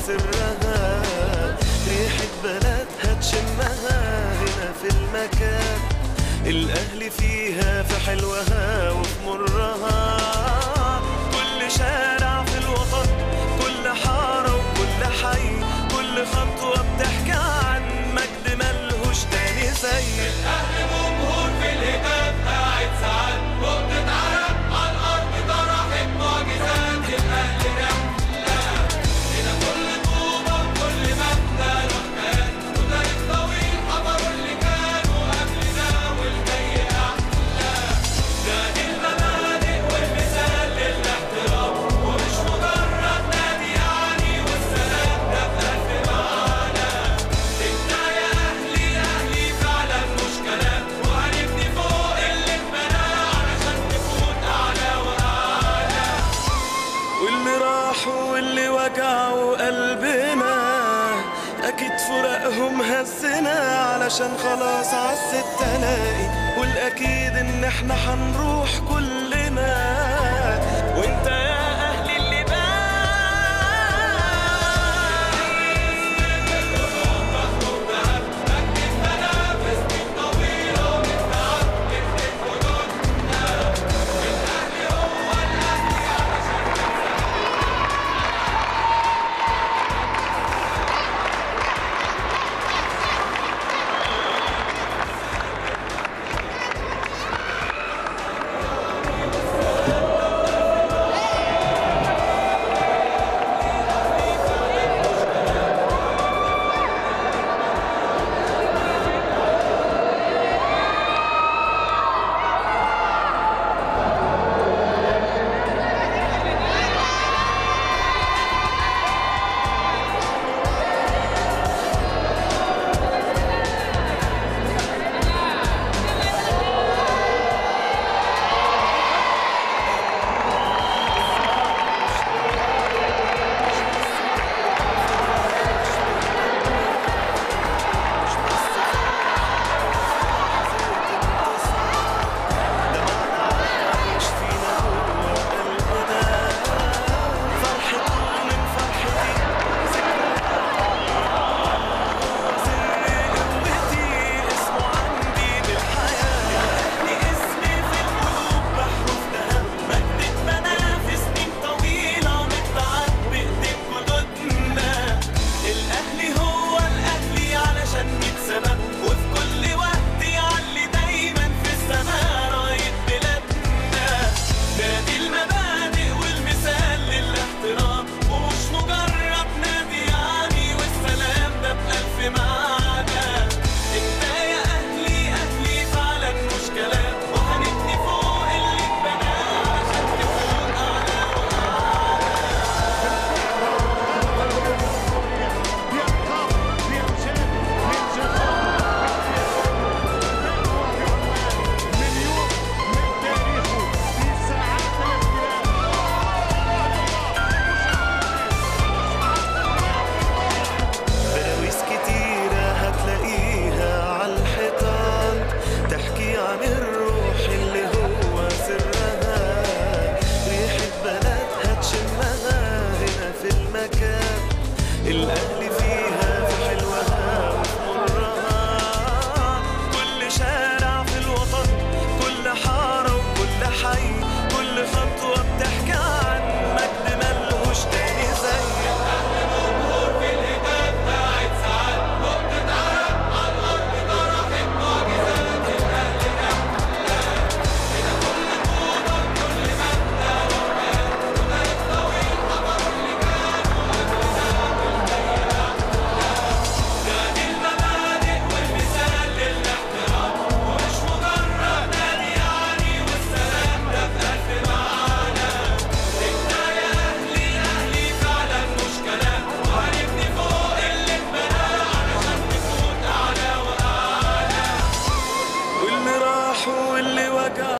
سرها ريحة بلدها تشمها هنا في المكان الأهل فيها في حلوها وفي مرها كل شارع في الوطن كل حارة وكل حي كل خطوة بتحكي عن مجد ملهوش تاني زي الأهل جمهور في الهتاف قاعد ساعات نقطة عرق على الأرض طرحت معجزات الأهل رحلة هنا كل طوبة وكل مبنى له حكايات وتاريخ طويل حضروا اللي كانوا قبلنا والجاي أحلى نادي المبادئ والمثال للاحترام ومش مجرد نادي يعني والسلام ده بألف معنى انت يا اهلي اهلي فعلا مش كلام وهنبني فوق اللي اتبنى علشان نكون اعلى واعلى واللي راحوا واللي وجعوا قلبنا أكيد فراقهم هزنا علشان خلاص عزت تلاقي والأكيد إن إحنا هنروح كلنا وإنت يا أهلي اللي عايش فينا هو قلبنا فرحته من فرحتي سر قوتي اسمه عندي بالحياة يا أهلي اسمي في القلوب بحرف ذهب مجد اتبنى في سنين طويلة متبعت بإيدين جدودنا الأهلي هو الأهلي علشان نتسبب وفي كل وقت يعلي دايما في السماء راية بلادنا نادي المبادئ والمثال للاحترام ومش مجرد نادي يعني والسلام ده بألف معنى انت يا أهلي أهلي فعلا مش كلام وهنبني فوق اللي اتبنى عشان نكون أعلى بيرقص بيمشي بينجح من يوم من تاريخه في ساعات الاختلاف براويز كتيرة هتلاقيها عالحيطان تحكي عن الروح اللي هو سرها ريحة بلدها تشمها هنا في المكان الأهل